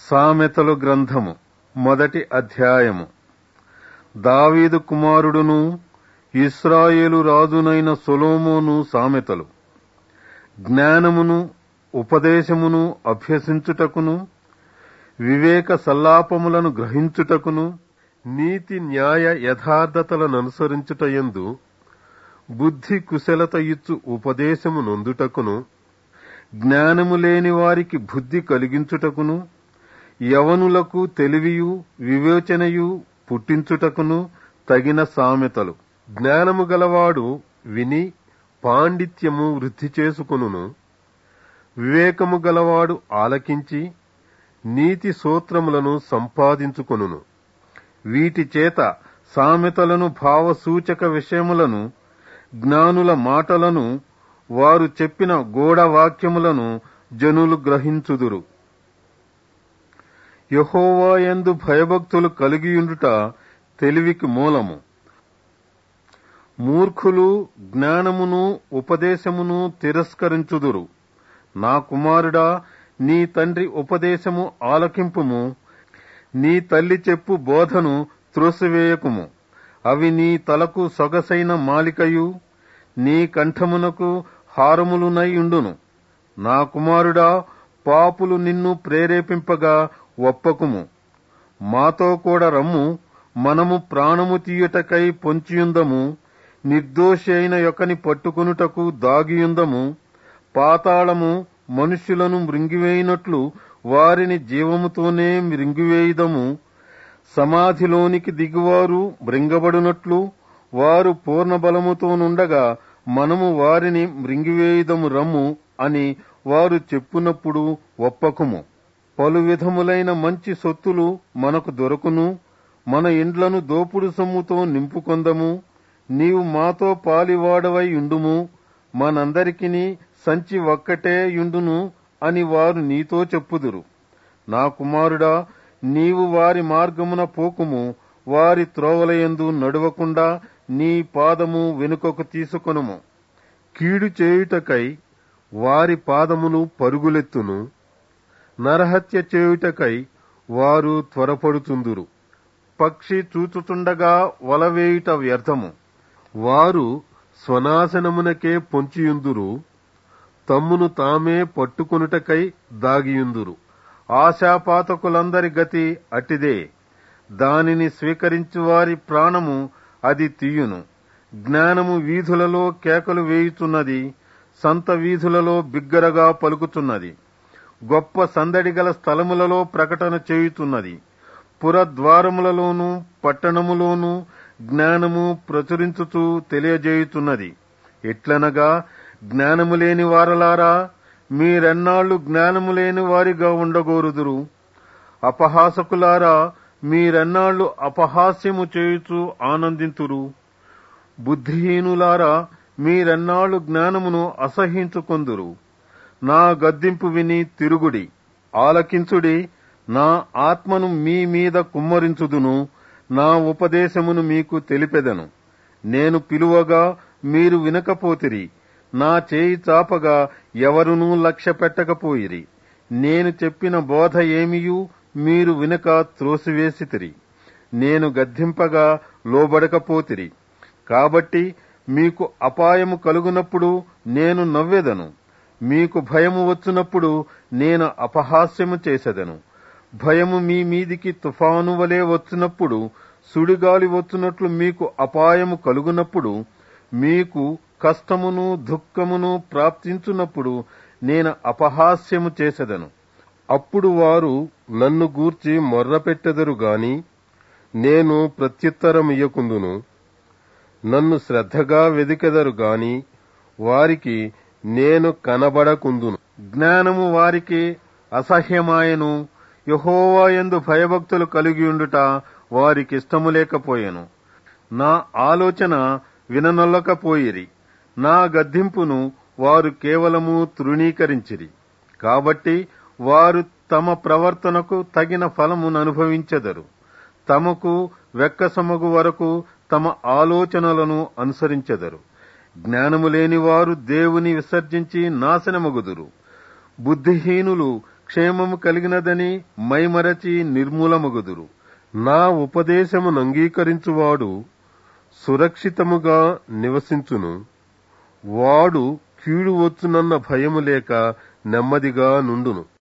సామెతలు గ్రంథము మొదటి అధ్యాయము దావీదు కుమారుడును ఇస్రాయేలు రాజునైన సొలోమోను సామెతలు జ్ఞానమును ఉపదేశమును అభ్యసించుటకును వివేక సల్లాపములను గ్రహించుటకును నీతి న్యాయ యథార్థతలను అనుసరించుటయందు బుద్ధి కుశలత ఇచ్చు ఉపదేశము నొందుటకును జ్ఞానము లేని వారికి బుద్ధి కలిగించుటకును యవనులకు తెలివియు వివేచనయు పుట్టించుటకును తగిన సామెతలు జ్ఞానము గలవాడు విని పాండిత్యము వృద్ధి చేసుకొనును వివేకము గలవాడు ఆలకించి నీతి సూత్రములను సంపాదించుకొనును వీటి చేత సామెతలను భావసూచక విషయములను జ్ఞానుల మాటలను వారు చెప్పిన గూఢవాక్యములను జనులు గ్రహించుదురు యహోవాయందు భయభక్తులు కలిగియుండుట తెలివికి మూలము మూర్ఖులు జ్ఞానమును ఉపదేశమును తిరస్కరించుదురు నా కుమారుడా నీ తండ్రి ఉపదేశము ఆలకింపుము నీ తల్లి చెప్పు బోధను త్రోసివేయకుము అవి నీ తలకు సొగసైన మాలికయు నీ కంఠమునకు హారములునై ఉండును నా కుమారుడా పాపులు నిన్ను ప్రేరేపింపగా ఒప్పకుము మాతో కూడా రమ్ము మనము ప్రాణము తీయుటకై పొంచియుందము నిర్దోషి అయిన యొక్కని పట్టుకొనుటకు దాగియుందము పాతాళము మనుష్యులను మృంగివేయినట్లు వారిని జీవముతోనే మృంగివేయుదము సమాధిలోనికి దిగువారు మృంగబడినట్లు వారు పూర్ణ బలముతోనుండగా మనము వారిని మృంగివేయుదము రమ్ము అని వారు చెప్పునప్పుడు ఒప్పకుము పలు విధములైన మంచి సొత్తులు మనకు దొరకును మన ఇండ్లను దోపుడు సొమ్ముతో నింపుకొందము నీవు మాతో పాలివాడవై ఉండుము మనందరికిని సంచి ఒక్కటే యుండును అని వారు నీతో చెప్పుదురు నా కుమారుడా నీవు వారి మార్గమున పోకుము వారి త్రోవలయందు నడువకుండా నీ పాదము వెనుకకు తీసుకొనుము కీడు చేయుటకై వారి పాదములు పరుగులెత్తును నరహత్య చేయుటకై వారు త్వరపడుతుందురు పక్షి చూచుచుండగా వలవేయుట వ్యర్థము వారు స్వనాశనమునకే పొంచియుందురు తమ్మును తామే పట్టుకొనుటకై దాగియుందురు ఆశాపాతకులందరి గతి అటిదే దానిని స్వీకరించు వారి ప్రాణము అది తీయును జ్ఞానము వీధులలో కేకలు వేయుచున్నది సంత వీధులలో బిగ్గరగా పలుకుతున్నది గొప్ప సందడి గల స్థలములలో ప్రకటన చేయుతున్నది పురద్వారములలోనూ పట్టణములోనూ జ్ఞానము ప్రచురించుతూ తెలియజేయుతున్నది ఎట్లనగా జ్ఞానము లేని వారలారా మీరెన్నాళ్లు జ్ఞానము లేని వారిగా ఉండగోరుదురు అపహాసకులారా మీరెన్నాళ్లు అపహాస్యము చేయుచు ఆనందింతురు బుద్ధిహీనులారా మీరెన్నాళ్లు జ్ఞానమును అసహించుకొందురు నా గద్దింపు విని తిరుగుడి ఆలకించుడి నా ఆత్మను మీ మీద కుమ్మరించుదును నా ఉపదేశమును మీకు తెలిపెదను నేను పిలువగా మీరు వినకపోతిరి నా చేయి చాపగా ఎవరునూ లక్ష్య పెట్టకపోయిరి నేను చెప్పిన బోధ ఏమియూ మీరు వినక త్రోసివేసితిరి నేను గద్దింపగా లోబడకపోతిరి కాబట్టి మీకు అపాయము కలుగునప్పుడు నేను నవ్వెదను మీకు భయము వచ్చినప్పుడు నేను అపహాస్యము చేసెదను భయము మీ మీదికి తుఫాను వలె వచ్చినప్పుడు సుడిగాలి వచ్చినట్లు మీకు అపాయము కలుగునప్పుడు మీకు కష్టమును దుఃఖమును ప్రాప్తించున్నప్పుడు నేను అపహాస్యము చేసెదను అప్పుడు వారు నన్ను గూర్చి మొర్రపెట్టెదరు గాని నేను ప్రత్యుత్తరమియ్యకుందును నన్ను శ్రద్ధగా వెదికెదరు గాని వారికి నేను కనబడకుందును జ్ఞానము వారికి అసహ్యమాయను యహోవాయందు భయభక్తులు కలిగియుండుట వారికిష్టము లేకపోయెను నా ఆలోచన విననొల్లకపోయిరి నా గద్దింపును వారు కేవలము తృణీకరించిరి కాబట్టి వారు తమ ప్రవర్తనకు తగిన ఫలమును అనుభవించెదరు తమకు వెక్కసమగు వరకు తమ ఆలోచనలను అనుసరించెదరు జ్ఞానము లేని వారు దేవుని విసర్జించి నాశనమగుదురు బుద్ధిహీనులు క్షేమము కలిగినదని మైమరచి నిర్మూలమగుదురు నా ఉపదేశమును అంగీకరించువాడు సురక్షితముగా నివసించును వాడు కీడు వచ్చునన్న భయము లేక నెమ్మదిగా నుండును